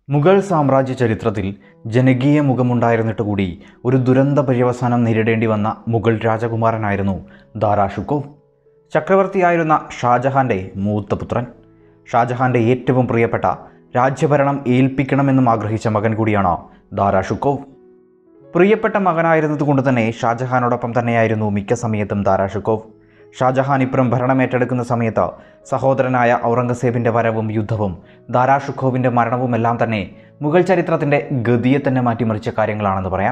മുഗൾ സാമ്രാജ്യ ചരിത്രത്തിൽ ജനകീയ മുഖമുണ്ടായിരുന്നിട്ട് കൂടി ഒരു ദുരന്ത പര്യവസാനം നേരിടേണ്ടി വന്ന മുഗൾ രാജകുമാരനായിരുന്നു ദാരാ ഷുക്കോവ് ചക്രവർത്തിയായിരുന്ന ഷാജഹാന്റെ മൂത്ത പുത്രൻ ഷാജഹാന്റെ ഏറ്റവും പ്രിയപ്പെട്ട രാജ്യഭരണം ഏൽപ്പിക്കണമെന്നും ആഗ്രഹിച്ച മകൻ കൂടിയാണ് ദാരാ ഷുക്കോവ് പ്രിയപ്പെട്ട മകനായിരുന്നതുകൊണ്ട് തന്നെ ഷാജഹാനോടൊപ്പം തന്നെയായിരുന്നു മിക്ക സമയത്തും ദാരാ ഷുക്കോവ് ഷാജഹാൻ ഇപ്പുറം ഭരണമേറ്റെടുക്കുന്ന സമയത്ത് സഹോദരനായ ഔറംഗസേബിൻ്റെ വരവും യുദ്ധവും ദാരാ ഷുഖോവിൻ്റെ മരണവുമെല്ലാം തന്നെ മുഗൾ ചരിത്രത്തിൻ്റെ ഗതിയെ തന്നെ മാറ്റിമറിച്ച കാര്യങ്ങളാണെന്ന് പറയാം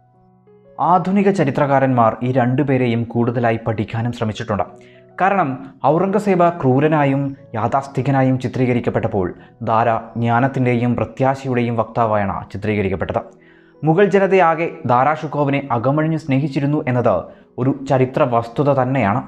ആധുനിക ചരിത്രകാരന്മാർ ഈ രണ്ടുപേരെയും കൂടുതലായി പഠിക്കാനും ശ്രമിച്ചിട്ടുണ്ട് കാരണം ഔറംഗസേബ ക്രൂരനായും യാഥാസ്ഥികനായും ചിത്രീകരിക്കപ്പെട്ടപ്പോൾ ദാര ജ്ഞാനത്തിൻ്റെയും പ്രത്യാശയുടെയും വക്താവായാണ് ചിത്രീകരിക്കപ്പെട്ടത് മുഗൾ ജനതയാകെ ദാരാ ഷുഖോവിനെ അകമഴിഞ്ഞ് സ്നേഹിച്ചിരുന്നു എന്നത് ഒരു ചരിത്ര വസ്തുത തന്നെയാണ്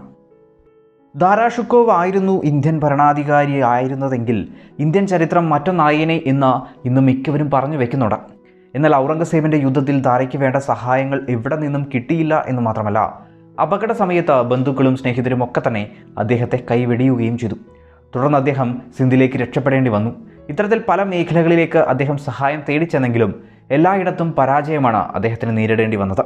ദാരാ ഷുക്കോവ് ആയിരുന്നു ഇന്ത്യൻ ഭരണാധികാരി ആയിരുന്നതെങ്കിൽ ഇന്ത്യൻ ചരിത്രം മറ്റൊന്നായേനെ എന്ന് ഇന്ന് മിക്കവരും പറഞ്ഞു വെക്കുന്നുണ്ട് എന്നാൽ ഔറംഗസേബിൻ്റെ യുദ്ധത്തിൽ ദാരയ്ക്ക് വേണ്ട സഹായങ്ങൾ എവിടെ നിന്നും കിട്ടിയില്ല എന്ന് മാത്രമല്ല അപകട സമയത്ത് ബന്ധുക്കളും സ്നേഹിതരും ഒക്കെ തന്നെ അദ്ദേഹത്തെ കൈവെടിയുകയും ചെയ്തു തുടർന്ന് അദ്ദേഹം സിന്ധിലേക്ക് രക്ഷപ്പെടേണ്ടി വന്നു ഇത്തരത്തിൽ പല മേഖലകളിലേക്ക് അദ്ദേഹം സഹായം തേടിച്ചെന്നെങ്കിലും എല്ലായിടത്തും പരാജയമാണ് അദ്ദേഹത്തിന് നേരിടേണ്ടി വന്നത്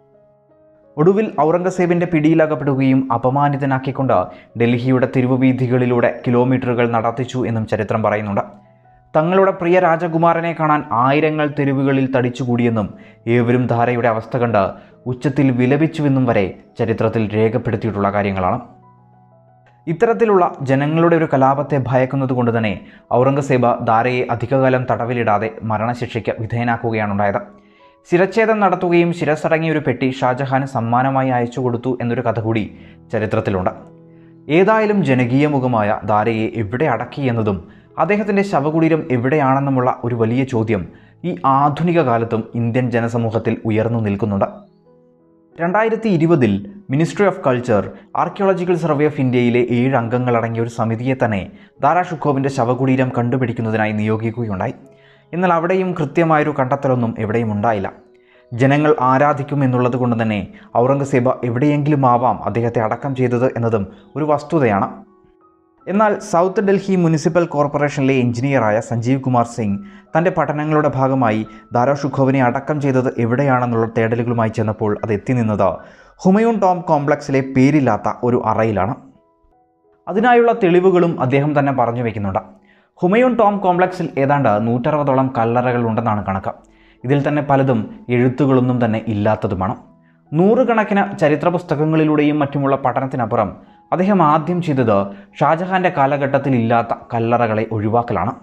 ഒടുവിൽ ഔറംഗസേബിൻ്റെ പിടിയിലകപ്പെടുകയും അപമാനിതനാക്കിക്കൊണ്ട് ഡൽഹിയുടെ തെരുവുവീഥികളിലൂടെ കിലോമീറ്ററുകൾ നടത്തിച്ചു എന്നും ചരിത്രം പറയുന്നുണ്ട് തങ്ങളുടെ പ്രിയ രാജകുമാരനെ കാണാൻ ആയിരങ്ങൾ തെരുവുകളിൽ തടിച്ചുകൂടിയെന്നും ഏവരും ധാരയുടെ അവസ്ഥ കണ്ട് ഉച്ചത്തിൽ വിലപിച്ചുവെന്നും വരെ ചരിത്രത്തിൽ രേഖപ്പെടുത്തിയിട്ടുള്ള കാര്യങ്ങളാണ് ഇത്തരത്തിലുള്ള ജനങ്ങളുടെ ഒരു കലാപത്തെ ഭയക്കുന്നത് കൊണ്ട് തന്നെ ഔറംഗസേബ ധാരയെ അധികകാലം തടവിലിടാതെ മരണശിക്ഷയ്ക്ക് വിധേയനാക്കുകയാണുണ്ടായത് ശിരച്ഛേദം നടത്തുകയും ശിരസടങ്ങിയ ഒരു പെട്ടി ഷാജഹാന് സമ്മാനമായി അയച്ചു കൊടുത്തു എന്നൊരു കഥ കൂടി ചരിത്രത്തിലുണ്ട് ഏതായാലും ജനകീയ മുഖമായ ദാരയെ എവിടെ അടക്കി എന്നതും അദ്ദേഹത്തിൻ്റെ ശവകുടീരം എവിടെയാണെന്നുമുള്ള ഒരു വലിയ ചോദ്യം ഈ ആധുനിക കാലത്തും ഇന്ത്യൻ ജനസമൂഹത്തിൽ ഉയർന്നു നിൽക്കുന്നുണ്ട് രണ്ടായിരത്തി ഇരുപതിൽ ministry of culture archaeological survey of ഇന്ത്യയിലെ ഏഴ് അംഗങ്ങളടങ്ങിയ ഒരു സമിതിയെ തന്നെ ദാരാ ഷുക്കോവിൻ്റെ ശവകുടീരം കണ്ടുപിടിക്കുന്നതിനായി നിയോഗിക്കുകയുണ്ടായി എന്നാൽ അവിടെയും കൃത്യമായൊരു കണ്ടെത്തലൊന്നും എവിടെയും ഉണ്ടായില്ല ജനങ്ങൾ ആരാധിക്കും എന്നുള്ളത് കൊണ്ട് തന്നെ ഔറംഗസേബ് എവിടെയെങ്കിലും ആവാം അദ്ദേഹത്തെ അടക്കം ചെയ്തത് എന്നതും ഒരു വസ്തുതയാണ് എന്നാൽ സൗത്ത് ഡൽഹി മുനിസിപ്പൽ കോർപ്പറേഷനിലെ എഞ്ചിനീയറായ സഞ്ജീവ് കുമാർ സിംഗ് തൻ്റെ പഠനങ്ങളുടെ ഭാഗമായി ദാരാ ഷുഖോവിനെ അടക്കം ചെയ്തത് എവിടെയാണെന്നുള്ള തേടലുകളുമായി ചെന്നപ്പോൾ അത് എത്തി നിന്നത് ഹുമയൂൺ ടോം കോംപ്ലക്സിലെ പേരില്ലാത്ത ഒരു അറയിലാണ് അതിനായുള്ള തെളിവുകളും അദ്ദേഹം തന്നെ പറഞ്ഞു വയ്ക്കുന്നുണ്ട് ഹുമയൂൺ ടോം കോംപ്ലക്സിൽ ഏതാണ്ട് നൂറ്ററുപതോളം കല്ലറകൾ ഉണ്ടെന്നാണ് കണക്ക് ഇതിൽ തന്നെ പലതും എഴുത്തുകളൊന്നും തന്നെ ഇല്ലാത്തതുമാണ് നൂറുകണക്കിന് ചരിത്ര പുസ്തകങ്ങളിലൂടെയും മറ്റുമുള്ള പഠനത്തിനപ്പുറം അദ്ദേഹം ആദ്യം ചെയ്തത് ഷാജഹാൻ്റെ കാലഘട്ടത്തിൽ ഇല്ലാത്ത കല്ലറകളെ ഒഴിവാക്കലാണ്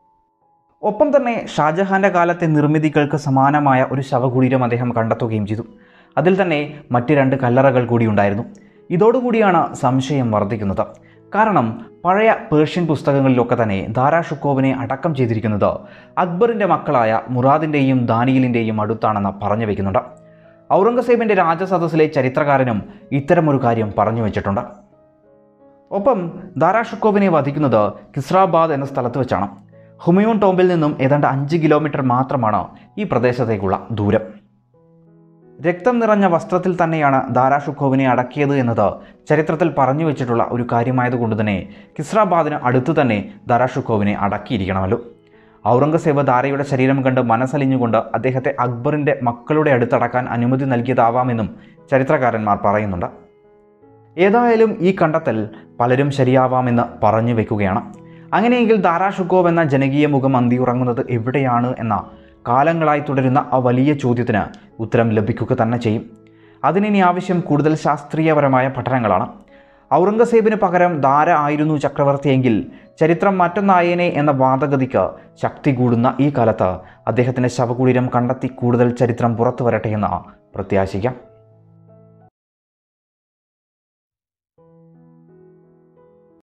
ഒപ്പം തന്നെ ഷാജഹാൻ്റെ കാലത്തെ നിർമ്മിതികൾക്ക് സമാനമായ ഒരു ശവകുടീരം അദ്ദേഹം കണ്ടെത്തുകയും ചെയ്തു അതിൽ തന്നെ മറ്റ് രണ്ട് കല്ലറകൾ കൂടി ഉണ്ടായിരുന്നു ഇതോടുകൂടിയാണ് സംശയം വർദ്ധിക്കുന്നത് കാരണം പഴയ പേർഷ്യൻ പുസ്തകങ്ങളിലൊക്കെ തന്നെ ദാരാ ഷുക്കോവിനെ അടക്കം ചെയ്തിരിക്കുന്നത് അക്ബറിൻ്റെ മക്കളായ മുറാദിൻ്റെയും ദാനിയലിൻ്റെയും അടുത്താണെന്ന് പറഞ്ഞു വയ്ക്കുന്നുണ്ട് ഔറംഗസേബിൻ്റെ രാജസദസ്സിലെ ചരിത്രകാരനും ഇത്തരമൊരു കാര്യം പറഞ്ഞു വെച്ചിട്ടുണ്ട് ഒപ്പം ദാരാ ഷുക്കോവിനെ വധിക്കുന്നത് കിസ്രാബാദ് എന്ന സ്ഥലത്ത് വെച്ചാണ് ഹുമയൂൺ ടോംബിൽ നിന്നും ഏതാണ്ട് അഞ്ച് കിലോമീറ്റർ മാത്രമാണ് ഈ പ്രദേശത്തേക്കുള്ള ദൂരം രക്തം നിറഞ്ഞ വസ്ത്രത്തിൽ തന്നെയാണ് ദാരാ ഷുഖോവിനെ അടക്കിയത് എന്നത് ചരിത്രത്തിൽ പറഞ്ഞു വെച്ചിട്ടുള്ള ഒരു കാര്യമായതുകൊണ്ട് തന്നെ കിസ്രാബാദിന് അടുത്ത് തന്നെ ദാരാ ഷുഖോവിനെ അടക്കിയിരിക്കണമല്ലോ ഔറംഗസേബ് ദാരയുടെ ശരീരം കണ്ട് മനസ്സലിഞ്ഞുകൊണ്ട് അദ്ദേഹത്തെ അക്ബറിൻ്റെ മക്കളുടെ അടുത്തടക്കാൻ അനുമതി നൽകിയതാവാമെന്നും ചരിത്രകാരന്മാർ പറയുന്നുണ്ട് ഏതായാലും ഈ കണ്ടെത്തൽ പലരും ശരിയാവാമെന്ന് പറഞ്ഞു വെക്കുകയാണ് അങ്ങനെയെങ്കിൽ ദാരാ ഷുക്കോവ് എന്ന ജനകീയ മുഖം അന്തിയുറങ്ങുന്നത് എവിടെയാണ് എന്ന കാലങ്ങളായി തുടരുന്ന ആ വലിയ ചോദ്യത്തിന് ഉത്തരം ലഭിക്കുക തന്നെ ചെയ്യും അതിനിനി ആവശ്യം കൂടുതൽ ശാസ്ത്രീയപരമായ പഠനങ്ങളാണ് ഔറംഗസേബിന് പകരം ദാര ആയിരുന്നു ചക്രവർത്തിയെങ്കിൽ ചരിത്രം മറ്റൊന്നായേനെ എന്ന വാദഗതിക്ക് ശക്തി കൂടുന്ന ഈ കാലത്ത് അദ്ദേഹത്തിൻ്റെ ശവകുടീരം കണ്ടെത്തി കൂടുതൽ ചരിത്രം പുറത്തു വരട്ടെ എന്ന് പ്രത്യാശിക്കാം